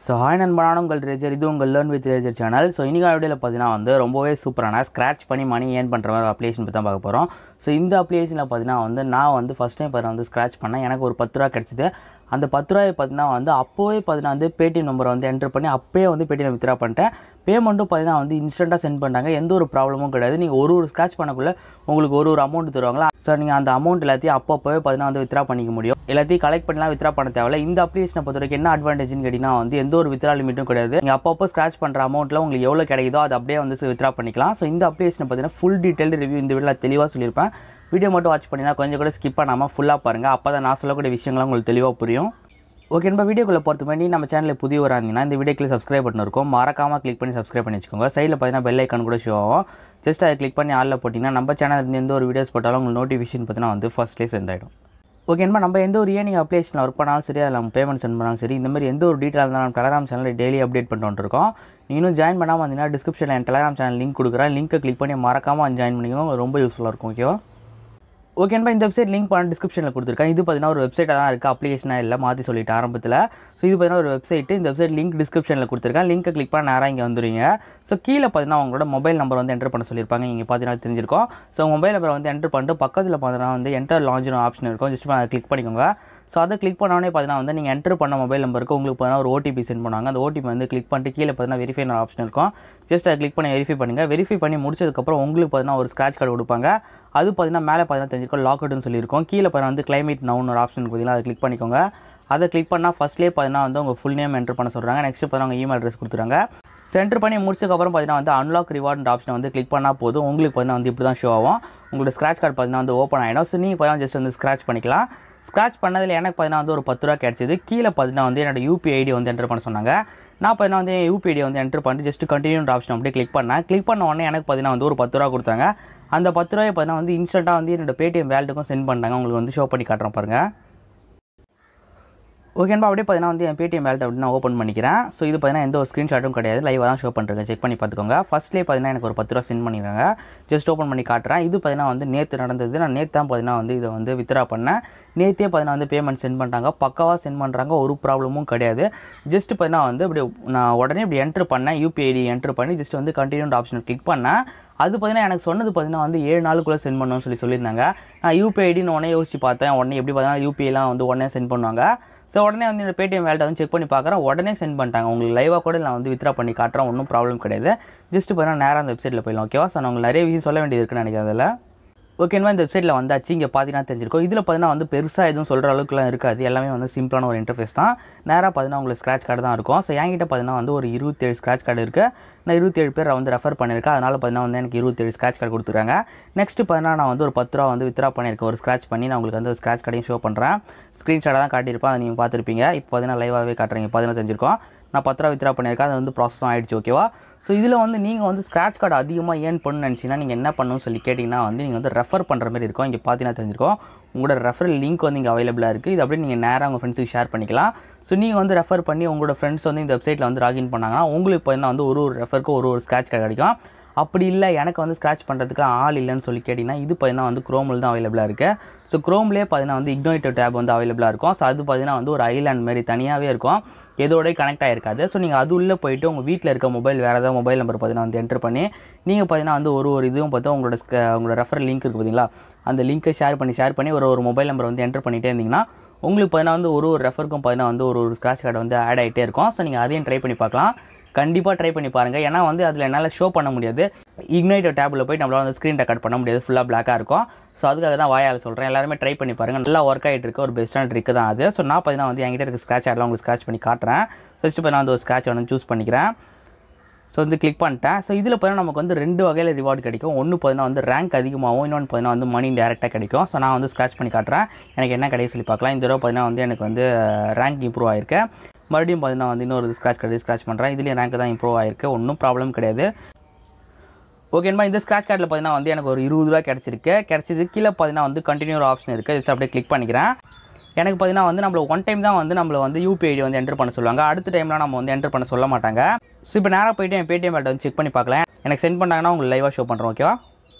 so hi நண்பனான உங்கள் Rager இது உங்கள் learn with Rager channel so இன்னைக்கு வீடியோவில் பார்த்தீங்கன்னா வந்து ரொம்பவே சூப்பரான ஸ்க்ராட்ச் பண்ணி மணி ஏர்ன் பண்ணுற மாதிரி அப்ளிகேஷன் பற்றி தான் பார்க்க போகிறோம் ஸோ இந்த அப்ளிகேஷனில் பார்த்தீங்கன்னா வந்து நான் வந்து ஃபஸ்ட் டைம் பார்த்தீங்கன்னா வந்து ஸ்க்ராட்ச் பண்ணேன் எனக்கு ஒரு பத்து ரூபா கிடச்சிது அந்த பத்து ரூபாய் பார்த்தீங்கன்னா வந்து அப்போவே பார்த்தீங்கன்னா வந்து பேடிஎம் நம்பரை வந்து என்டர் பண்ணி அப்போயே வந்து பேடிஎம் வித்ரா பண்ணிட்டேன் பேமெண்ட்டும் பார்த்தீங்கன்னா வந்து இன்ஸ்டண்ட்டாக சென்ட் பண்ணிட்டாங்க எந்த ஒரு ப்ராப்ளமும் கிடையாது நீங்கள் ஒரு ஒரு ஸ்க்ராட்ச் பண்ணக்குள்ளே உங்களுக்கு ஒரு ஒரு அமௌண்ட் தருவாங்களா ஸோ நீங்கள் அந்த அமௌண்ட் எல்லாத்தையும் அப்பப்போவே பார்த்தீங்கன்னா வந்து வித்ரா பண்ணிக்க முடியும் எல்லாத்தையும் கலெக்ட் பண்ணலாம் வித்ரா பண்ண தேவையில்ல இந்த அப்ளிகேஷனை பொறுத்த வரைக்கும் என்ன அட்வான்டேஜ்னு கேட்டிங்கன்னா வந்து எந்த ஒரு வித்ரா லிமிட்டும் கிடையாது நீங்கள் அப்பப்போ ஸ்க்ராட்ச் பண்ணுற அமௌண்ட்டில் உங்களுக்கு எவ்வளோ கிடைக்குதோ அது அப்படியே வந்து வித்ரா பண்ணிக்கலாம் ஸோ இந்த அப்ளிகேஷனை பார்த்தீங்கன்னா ஃபுல் டீட்டெயில் ரிவ்யூ இந்த வீடியோவில் தெளிவாக சொல்லியிருப்பேன் வீடியோ மட்டும் வாட்ச் பண்ணினா கொஞ்சம் கூட ஸ்கிப் பண்ணாமல் ஃபுல்லாக பாருங்கள் அப்போ தான் நான் சொல்லக்கூடிய விஷயங்கள்லாம் உங்களுக்கு தெளிவாக புரியும் ஓகே நம்ம வீடியோக்குள்ளே பொறுத்த பண்ணி நம்ம சேனலில் புதியவராக இருந்தீங்கன்னா இந்த வீடியோக்கில் சப்ஸ்கிரைப் பட்டன் இருக்கும் மறக்காமல் கிளிக் பண்ணி சப்ஸ்கிரைப் பண்ணி வச்சுக்கோங்க சைடில் பார்த்தீங்கன்னா பெல் ஐக்கான் கூட ஷோ ஆகும் ஜஸ்ட் அதை கிளிக் பண்ணி ஆளில் போட்டிங்கன்னா நம்ம சேனல் எந்த ஒரு வீடியோஸ் போட்டாலும் உங்களுக்கு நோட்டிஃபிகேஷன் பார்த்தீங்கன்னா வந்து ஃபஸ்ட்லேயே சென்ட் ஆகிடும் ஓகே நம்ம நம்ம எந்த ஒரு ஏனிங் அப்ளிகேஷனில் ஒர்க் பண்ணாலும் சரி அதில் நம்ம பேமெண்ட் சென்ட் பண்ணாலும் சரி இந்த மாதிரி எந்த ஒரு டீட்டெயில் இருந்தாலும் நம்ம டெலகிராம் சேனலில் டெய்லி அப்டேட் பண்ணிட்டு வந்துருக்கோம் நீங்களும் ஜாயின் பண்ணாமல் வந்தீங்கன்னா டிஸ்கிரிப்ஷனில் என் டெலகிராம் சேனல் லிங்க் கொடுக்குறேன் லிங்க்கை கிளிக் பண்ணி மறக்காமல் ஜாயின் பண்ணிக்கோங்க ரொம்ப யூஸ்ஃபுல்லாக இருக்கும் ஓகேவா ஓகே நண்பா இந்த வெப்சைட் லிங்க் பண்ண டிஸ்கிரிப்ஷனில் கொடுத்துருக்கேன் இது பார்த்தீங்கன்னா ஒரு வெப்சைட்டாக தான் இருக்குது அப்ளிகேஷனாக இல்லை மாற்றி சொல்லிட்டு ஆரம்பத்தில் ஸோ இது பார்த்தீங்கன்னா ஒரு வெப்சைட் இந்த வெப்சைட் லிங்க் டிஸ்கிரிப்ஷனில் கொடுத்துருக்கேன் லிங்க்கை கிளிக் பண்ண நேராக இங்கே வந்துருங்க ஸோ கீழே பார்த்தீங்கன்னா உங்களோட மொபைல் நம்பர் வந்து என்டர் பண்ண சொல்லியிருப்பாங்க இங்கே பார்த்தீங்கன்னா தெரிஞ்சிருக்கும் ஸோ மொபைல் நம்பரை வந்து என்டர் பண்ணிட்டு பக்கத்தில் பார்த்தீங்கன்னா வந்து என்டர் லாஞ்சின் ஆப்ஷன் இருக்கும் ஜஸ்ட் கிளிக் பண்ணிக்கோங்க ஸோ அதை கிளிக் பண்ணோடனே பார்த்தீங்கன்னா வந்து நீங்கள் என்டர் பண்ண மொபைல் நம்பருக்கு உங்களுக்கு பார்த்தீங்கன்னா ஒரு ஓடிபி சென்ட் பண்ணுவாங்க அந்த ஓடிபி வந்து கிளிக் பண்ணிட்டு கீழே பார்த்தீங்கன்னா வெரிஃபை ஆப்ஷன் இருக்கும் ஜஸ்ட் அதை கிளிக் பண்ணி வெரிஃபை பண்ணுங்கள் வெரிஃபை பண்ணி முடிச்சதுக்கப்புறம் உங்களுக்கு பார்த்தீங்கன்னா ஒரு ஸ்க்ராட்ச் கார்டு கொடுப்பாங்க அது பார்த்தீங்கன்னா மேலே பார்த்தீங்கன்னா தெரிஞ்சிருக்கும் லாக் அவுட்னு சொல்லியிருக்கோம் கீழே பார்த்தீங்கன்னா வந்து கிளைமேட் நவுன் ஒரு ஆப்ஷன் பார்த்தீங்கன்னா அதை கிளிக் பண்ணிக்கோங்க அதை கிளிக் பண்ணால் ஃபஸ்ட்லேயே பார்த்தீங்கன்னா வந்து உங்கள் ஃபுல் நேம் என்டர் பண்ண சொல்கிறாங்க நெக்ஸ்ட் பார்த்தீங்கன்னா உங்கள் இமெயில் அட்ரஸ் கொடுத்துறாங்க சென்டர் பண்ணி முடிச்சதுக்கப்புறம் பார்த்தீங்கன்னா வந்து அன்லாக் ரிவார்ட் ஆப்ஷனை வந்து கிளிக் பண்ணால் போதும் உங்களுக்கு பார்த்தீங்கன்னா வந்து இப்படி தான் ஷோ ஆகும் உங்களோட ஸ்க்ராட்ச் கார்டு பார்த்தீங்கன்னா வந்து ஓப்பன் ஆகிடும் ஸோ நீங்கள் பார்த்தீங்கன்னா ஜஸ்ட் வந்து ஸ்க்ராட்ச் பண்ணிக்கலாம் ஸ்க்ராட்ச் பண்ணதில் எனக்கு பார்த்தீங்கன்னா வந்து ஒரு பத்து ரூபா கிடச்சிது கீழே பார்த்தீங்கன்னா வந்து என்னோட யூபிஐ ஐடி வந்து என்டர் பண்ண சொன்னாங்க நான் பார்த்தீங்கன்னா வந்து என் யூபிஐ ஐடி வந்து என்டர் பண்ணிட்டு ஜஸ்ட் கண்டினியூன்ற ஆப்ஷன் அப்படியே கிளிக் பண்ணேன் கிளிக் பண்ண உடனே எனக்கு பார்த்தீங்கன்னா வந்து ஒரு பத்து ரூபா கொடுத்தாங்க அந்த பத்து ரூபாய் பார்த்தீங்கன்னா வந்து இன்ஸ்டண்ட்டாக வந்து என்னோட பேடிஎம் வேலட்டுக்கும் சென்ட் பண்ணாங்க உங்களுக்கு வந்து ஷோ பண்ணி காட்டுறேன் பாருங்கள் ஓகேன்பா அப்படியே பார்த்தீங்கன்னா வந்து என் பேடிஎம் வேலட் அப்படி நான் ஓப்பன் பண்ணிக்கிறேன் ஸோ இது பார்த்தீங்கன்னா எந்த ஒரு ஸ்க்ரீன்ஷாட்டும் கிடையாது லைவாக தான் ஷோ பண்ணுறேன் செக் பண்ணி பார்த்துக்கோங்க ஃபஸ்ட்லேயே பார்த்தீங்கன்னா எனக்கு ஒரு பத்து ரூபா சென்ட் பண்ணிடுறாங்க ஜஸ்ட் ஓப்பன் பண்ணி காட்டுறேன் இது பார்த்தீங்கன்னா வந்து நேற்று நடந்தது நான் நேற்று தான் பார்த்தீங்கன்னா வந்து இதை வந்து வித்ரா பண்ணேன் நேற்றே பார்த்தீங்கன்னா வந்து பேமெண்ட் சென்ட் பண்ணுறாங்க பக்காவாக சென்ட் பண்ணுறாங்க ஒரு ப்ராப்ளமும் கிடையாது ஜஸ்ட் பார்த்தீங்கன்னா வந்து இப்படி நான் உடனே இப்படி என்ட்ரு பண்ணேன் யூபிஐ ஐடி என்ட்ரு பண்ணி ஜஸ்ட் வந்து கண்டினியூட் ஆப்ஷனை கிளிக் பண்ணேன் அது பார்த்தீங்கன்னா எனக்கு சொன்னது பார்த்தீங்கன்னா வந்து ஏழு நாளுக்குள்ளே சென்ட் பண்ணணும்னு சொல்லி சொல்லியிருந்தாங்க நான் யூபிஐ ஐடின்னு உடனே யோசிச்சு பார்த்தேன் உடனே எப்படி பார்த்தீங்கன்னா யூபிஐலாம் வந்து உடனே சென்ட் பண்ணுவாங்க ஸோ உடனே வந்து என்னோட பேடிஎம் வேலட்டை வந்து செக் பண்ணி பார்க்குறேன் உடனே சென்ட் பண்ணிட்டாங்க உங்களுக்கு லைவாக கூட நான் வந்து வித்ரா பண்ணி காட்டுறேன் ஒன்றும் ப்ராப்ளம் கிடையாது ஜஸ்ட் பார்த்தீங்கன்னா நேராக அந்த வெப்சைட்டில் போயிடலாம் ஓகேவா ஸோ நான் உங்களுக்கு நிறைய விஷயம் சொல்ல வேண்டியது இருக்குன்னு நினைக்கிறேன் அதில் ஓகேவா இந்த வெப்சைட்டில் வந்தாச்சு இங்கே பார்த்தீங்கன்னா தெரிஞ்சிருக்கும் இதில் பார்த்தீங்கன்னா வந்து பெருசாக எதுவும் சொல்கிற அளவுக்குலாம் இருக்காது எல்லாமே வந்து சிம்பிளான ஒரு இன்டர்ஃபேஸ் தான் நேராக பார்த்தீங்கன்னா உங்களுக்கு ஸ்க்ராட்ச் கார்டு தான் இருக்கும் ஸோ என்கிட்ட பார்த்தீங்கன்னா வந்து ஒரு இருபத்தேழு ஸ்க்ராட்ச் கார்டு இருக்குது நான் இருபத்தேழு பேர் வந்து ரெஃபர் பண்ணியிருக்கேன் அதனால் பார்த்தீங்கன்னா வந்து எனக்கு இருபத்தேழு ஸ்க்ராட்ச் கார்டு கொடுத்துருக்காங்க நெக்ஸ்ட் பார்த்தீங்கன்னா நான் வந்து ஒரு பத்து ரூபா வந்து வித்ரா பண்ணியிருக்கேன் ஒரு ஸ்க்ராட்ச் பண்ணி நான் உங்களுக்கு வந்து ஸ்க்ராட்ச் கார்டையும் ஷோ பண்ணுறேன் ஸ்க்ரீன்ஷாட்டாக தான் காட்டியிருப்பேன் அதை நீங்கள் பார்த்துருப்பீங்க இப்போ பார்த்தீங்கன்னா லைவாகவே காட்டுறீங்க பார்த்தீங்கன்னா தெரிஞ்சிருக்கோம் நான் பத்து ரூபா வித்ரா பண்ணியிருக்கேன் அது வந்து ப்ராசஸும் ஆகிடுச்சு ஓகேவா ஸோ இதில் வந்து நீங்கள் வந்து ஸ்க்ராட்ச் கார்டு அதிகமாக ஏர்ன் பண்ணணும்னு நினச்சிங்கன்னா நீங்கள் என்ன பண்ணணும்னு சொல்லி கேட்டிங்கன்னா வந்து நீங்கள் வந்து ரெஃபர் பண்ணுற மாதிரி இருக்கும் இங்கே பார்த்தீங்கன்னா தெரிஞ்சிருக்கும் உங்களோட ரெஃபரல் லிங்க் வந்து இங்கே அவைலபிளாக இருக்குது இது அப்படியே நீங்கள் நேராக உங்கள் ஃப்ரெண்ட்ஸுக்கு ஷேர் பண்ணிக்கலாம் ஸோ நீங்கள் வந்து ரெஃபர் பண்ணி உங்களோட ஃப்ரெண்ட்ஸ் வந்து இந்த வெப்சைட்டில் வந்து லாகின் பண்ணாங்கன்னா உங்களுக்கு பார்த்தீங்கன்னா வந்து ஒரு ஒரு ரெஃபருக்கு ஒரு ஒரு ஸ்க்ராட்ச் கார்டு கிடைக்கும் அப்படி இல்லை எனக்கு வந்து ஸ்க்ராட்ச் பண்ணுறதுக்கு ஆள் இல்லைன்னு சொல்லி கேட்டிங்கன்னா இது பார்த்தீங்கன்னா வந்து குரோமில் தான் அவைலபிளாக இருக்குது ஸோ குரோம்லேயே பார்த்தீங்கன்னா வந்து இக்னோயிட்டோ டேப் வந்து அவைலபிளாக இருக்கும் ஸோ அது பார்த்தீங்கன்னா வந்து ஒரு ஐலாண்ட் மாதிரி தனியாகவே இருக்கும் எதோடய கனெக்ட் ஆகிருக்காது ஸோ நீங்கள் அது உள்ளே போயிட்டு உங்கள் வீட்டில் இருக்க மொபைல் வேறு ஏதாவது மொபைல் நம்பர் பார்த்தீங்கன்னா வந்து என்டர் பண்ணி நீங்கள் பார்த்தீங்கன்னா வந்து ஒரு ஒரு இதுவும் பார்த்தா உங்களோட ஸ்க- உங்களோட ரெஃபர் லிங்க் இருக்குது பார்த்தீங்களா அந்த லிங்க்கை ஷேர் பண்ணி ஷேர் பண்ணி ஒரு ஒரு மொபைல் நம்பர் வந்து என்டர் பண்ணிகிட்டே இருந்தீங்கன்னா உங்களுக்கு பார்த்தீங்கன்னா வந்து ஒரு ஒரு ரெஃபருக்கும் பார்த்தீங்கன்னா வந்து ஒரு ஒரு ஸ்க்ராட்ச் கார்டு வந்து ஆட் ஆகிட்டே இருக்கும் ஸோ நீங்கள் அதையும் ட்ரை பண்ணி பார்க்கலாம் கண்டிப்பாக ட்ரை பண்ணி பாருங்கள் ஏன்னா வந்து அதில் என்னால் ஷோ பண்ண முடியாது இக்னைட்டோ டேப்பில் போய் நம்மளால் வந்து ஸ்க்ரீன் ரெக்கார்ட் பண்ண முடியாது ஃபுல்லாக பிளாக்காக இருக்கும் ஸோ அதுக்காக தான் வாயால் சொல்கிறேன் எல்லாருமே ட்ரை பண்ணி பாருங்கள் நல்லா ஒர்க் ஆகிட்டு இருக்க ஒரு பெஸ்ட்டான ட்ரிக் தான் அது ஸோ நான் பார்த்தீங்கன்னா வந்து என்கிட்ட இருக்க ஸ்க்ராட்ச் ஆடலாம் உங்களுக்கு ஸ்க்ராட்ச் பண்ணி காட்டுறேன் ஃபஸ்ட்டு இப்போ நான் வந்து ஒரு ஸ்க்ராட்ச் வந்து சூஸ் பண்ணிக்கிறேன் ஸோ வந்து கிளிக் பண்ணிட்டேன் ஸோ இதில் பார்த்தீங்கன்னா நமக்கு வந்து ரெண்டு வகையில் ரிவார்டு கிடைக்கும் ஒன்று பார்த்தீங்கன்னா வந்து ரேங்க் அதிகமாகவும் இன்னொன்று பார்த்தீங்கன்னா வந்து மணி டேரெக்டாக கிடைக்கும் ஸோ நான் வந்து ஸ்க்ராட்ச் பண்ணி காட்டுறேன் எனக்கு என்ன கிடைக்கும் சொல்லி பார்க்கலாம் இந்த தடவை பார்த்தீங்கன்னா வந்து எனக்கு வந்து ரேங்க் இம்ப்ரூவ் ஆயிருக்கு மறுபடியும் பார்த்தீங்கன்னா வந்து இன்னொரு ஸ்க்ராட்ச் கார்டு ஸ்க்ராட்ச் பண்ணுறேன் இதுலேயும் ரேங்க் தான் இம்ப்ரூவ் ஆயிருக்கு ஒன்றும் ப்ராப்ளம் கிடையாது ஓகேன்பா இந்த ஸ்க்ராட்ச் கார்டில் பார்த்தீங்கன்னா வந்து எனக்கு ஒரு இருபது ரூபா கிடச்சிருக்கு கிடச்சிது கீழே பார்த்தீங்கன்னா வந்து கண்டினியூ ஆப்ஷன் இருக்குது ஜஸ்ட் அப்படியே கிளிக் பண்ணிக்கிறேன் எனக்கு பார்த்தீங்கன்னா வந்து நம்மள ஒன் டைம் தான் வந்து நம்மளை வந்து யூபிஐ ஐடி வந்து என்டர் பண்ண சொல்லுவாங்க அடுத்த டைம்லாம் நம்ம வந்து என்டர் பண்ண சொல்ல மாட்டாங்க ஸோ இப்போ நேராக போயிட்டு என் பேடிஎம் வேல்ட்டை வந்து செக் பண்ணி பார்க்கலாம் எனக்கு சென்ட் பண்ணாங்கன்னா உங்களுக்கு லைவாக ஷோ பண்ணுறோம் ஓகேவா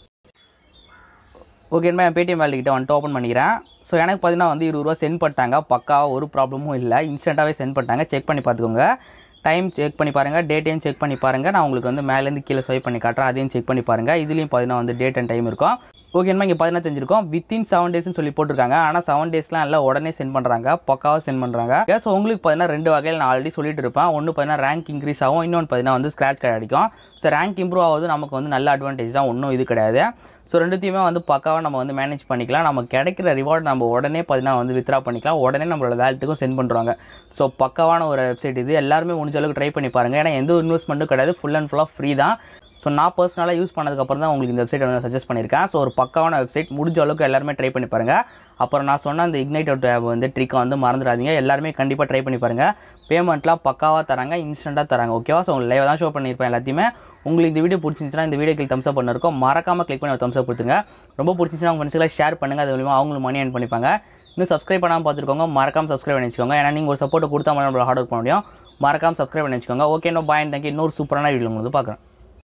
ஓகேமா என் பேடிஎம் வேல்ட் கிட்ட வந்துட்டு ஓப்பன் பண்ணிக்கிறேன் ஸோ எனக்கு பார்த்தீங்கன்னா வந்து இருபது ரூபா சென்ட் பண்ணிட்டாங்க பக்காவாக ஒரு ப்ராப்ளமும் இல்லை இன்ஸ்டண்ட்டாகவே சென்ட் பண்ணிட்டாங்க செக் பண்ணி பார்த்துக்கோங்க டைம் செக் பண்ணி பாருங்கள் டேட்டையும் செக் பண்ணி பாருங்கள் நான் உங்களுக்கு வந்து மேலேருந்து கீழே ஸ்வைப் பண்ணி காட்டுறேன் அதையும் செக் பண்ணி பாருங்கள் இதுலேயும் பார்த்தீங்கன்னா வந்து டேட் அண்ட் டைம் இருக்கும் ஓகேமா இங்கே பார்த்தீங்கன்னா தெரிஞ்சிருக்கும் வித்தின் செவன் டேஸ்னு சொல்லி போட்டிருக்காங்க ஆனால் செவன் டேஸ்லாம் எல்லாம் உடனே சென்ட் பண்ணுறாங்க பக்காவாக சென்ட் பண்ணுறாங்க ஸோ உங்களுக்கு பார்த்தீங்கன்னா ரெண்டு வகையில் நான் ஆல்ரெடி சொல்லிட்டு இருப்பேன் ஒன்று பார்த்தீங்கன்னா ரேங்க் இன்க்ரீஸ் ஆகும் இன்னொன்று பார்த்தீங்கன்னா வந்து ஸ்க்ராட்ச் கார்டு அடிக்கும் ஸோ ரேங்க் இம்ப்ரூவ் ஆகுது நமக்கு வந்து நல்ல அட்வான்டேஜ் தான் ஒன்றும் இது கிடையாது ஸோ ரெண்டுத்தையுமே வந்து பக்காவாக நம்ம வந்து மேனேஜ் பண்ணிக்கலாம் நம்ம கிடைக்கிற ரிவார்டு நம்ம உடனே பார்த்தீங்கன்னா வந்து வித்ரா பண்ணிக்கலாம் உடனே நம்மளோட வேலட்டுக்கும் சென்ட் பண்ணுறாங்க ஸோ பக்காவான ஒரு வெப்சைட் இது எல்லாருமே முடிஞ்ச அளவுக்கு ட்ரை பண்ணி பாருங்கள் ஏன்னா எந்த ஒரு இன்வெஸ்ட்மெண்ட்டும் கிடையாது ஃபுல் அண்ட் ஃபுல்லாக ஃப்ரீ தான் ஸோ நான் பர்சனலாக யூஸ் பண்ணதுக்கப்புறம் தான் உங்களுக்கு இந்த வெப்சைட் வந்து சஜஸ்ட் பண்ணியிருக்கேன் ஸோ ஒரு பக்காவான வெப்சைட் முடிஞ்ச அளவுக்கு எல்லாருமே ட்ரை பண்ணி பாருங்கள் அப்புறம் நான் சொன்ன அந்த இக்னைட் அவுட் ஆப் வந்து ட்ரிக்கை வந்து மறந்துடாதீங்க எல்லாருமே கண்டிப்பாக ட்ரை பண்ணி பாருங்கள் பேமெண்ட்லாம் பக்காவாக தராங்க இன்ஸ்டண்ட்டாக தராங்க ஓகேவா ஸோ உங்களுக்கு லைவ் தான் ஷோ பண்ணியிருப்பேன் எல்லாத்தையுமே உங்களுக்கு இந்த வீடியோ பிடிச்சிருந்துச்சுன்னா இந்த வீடியோ கிளிக் தம்ஸ் அப் பண்ணிருக்கோம் மறக்காமல் கிளிக் பண்ணி ஒரு தம்ஸ் அப் கொடுத்துங்க ரொம்ப பிடிச்சிருந்துச்சுன்னா உங்கள் ஃப்ரெண்ட்ஸ்லாம் ஷேர் பண்ணுங்கள் அது மூலியமாக அவங்களும் மணி ஏர்ன் பண்ணிப்பாங்க இன்னும் சப்ஸ்கிரைப் பண்ணாமல் பார்த்துருக்கோங்க மறக்காம சப்ஸ்கிரைப் பண்ணி வச்சுக்கோங்க ஏன்னா நீங்கள் ஒரு சப்போர்ட் கொடுத்தா மட்டும் நம்மளோட ஹார்ட் ஒர்க் பண்ண முடியும் மறக்காம சப்ஸ்கிரைப் பண்ணி வச்சுக்கோங்க ஓகே நோ பாய் தேங்க்யூ இன்னொரு சூப்பரான வீடியோ உங்களுக்கு பார்க்குறேன்